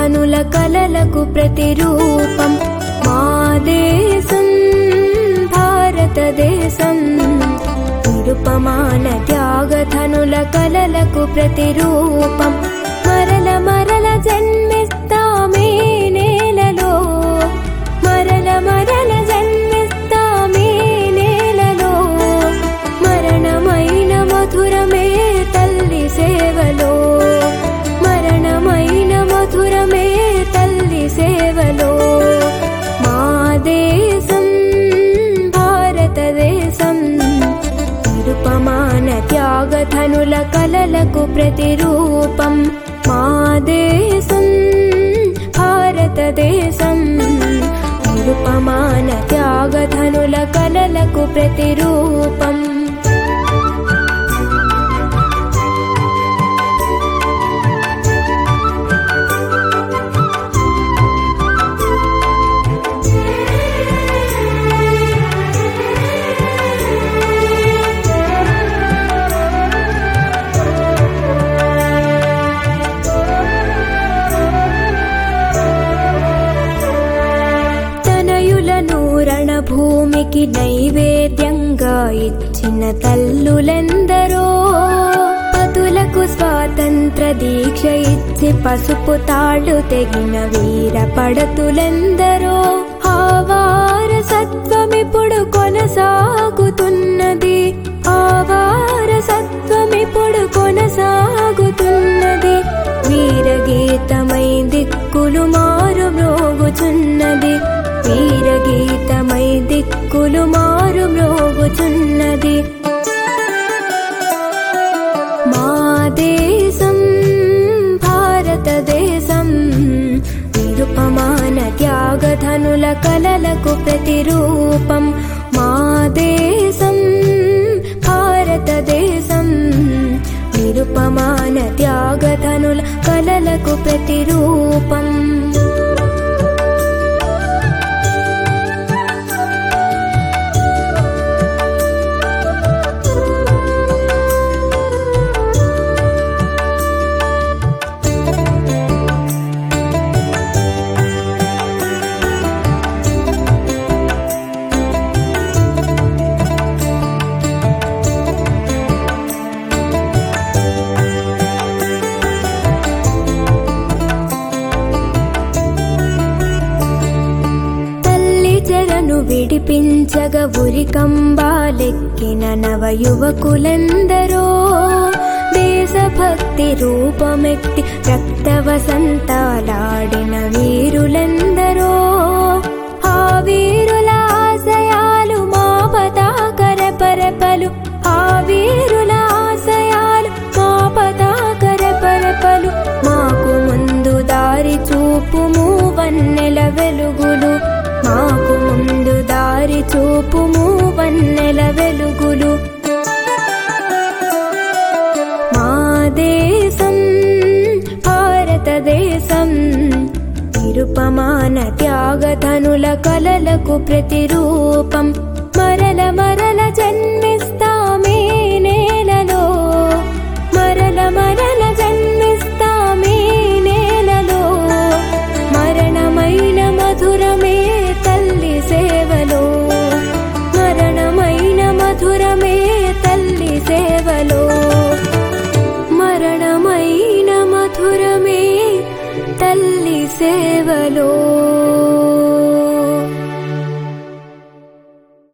త్యాగధనుల కలలకు ప్రతిరూపం మా దేశం భారతదేశం నిరుపమాన త్యాగధనుల కలలకు ప్రతిరూపం మరల మరల జన్మిస్తామే నేలలో మరల మరల జన్మిస్తామే నేలలో మరణమైన మధురమే తల్లి సేవలో మరణమైన మధురమే తల్లి సేవలో మా దేశం భారతదేశం నిరుపమాన త్యాగధనుల కలలకు ప్రతిరూపం మా దేశం భారతదేశం నిరుపమాన త్యాగధనుల కలలకు ప్రతిరూపం తనయులను రణభూమికి నైవేద్యంగా ఇచ్చిన తల్లులెందరో పతులకు స్వాతంత్ర దీక్ష ఇచ్చి పసుపు తాళ్ళు తెగిన వీర పడతులెందరో ఆ వారసత్వమిప్పుడు కొనసాగుతున్నది ఆ వారసత్వమిప్పుడు కొనసాగుతున్నది వీరగీతమై దిక్కులు మారు మ్రోగుచున్నది వీరగీతమై దిక్కులు మారు మ్రోగుచున్నది మా దేశం భారతదేశం నిరుపమాన త్యాగధనుల కలలకు ప్రతిరూపం మా దేశం భారతదేశం నిరుపమాన త్యాగధనుల కలలకు ప్రతిరూపం తల్లి చెరను విడిపించగ ఉరికంబాలెక్కిన నవ యువకులెందరో దేశభక్తి రూపమెత్తి రక్త వసంతాలాడిన వీరులెందరో ఆ వీరుల ఆశయాలు మా పతాకర పరపలు ఆ వీరుల ఆశయాలు మా పతాకర పరపలు మాకు ముందు దారి చూపుము వన్నెల వెలుగులు మాకు ముందు దారి చూపుము వన్నెల వెలుగులు మా దేశం భారతదేశం నిరుపమాన త్యాగధనుల కలలకు ప్రతిరూపం మరల మరల జన్మిస్తామే నేలలో మరల మరల జన్మిస్తామే నేలలో మరణమైన మధురమే తల్లి సేవలో మరణమైన మధురమే తల్లి సేవలో మరణమైన మధురమే తల్లి సేవలో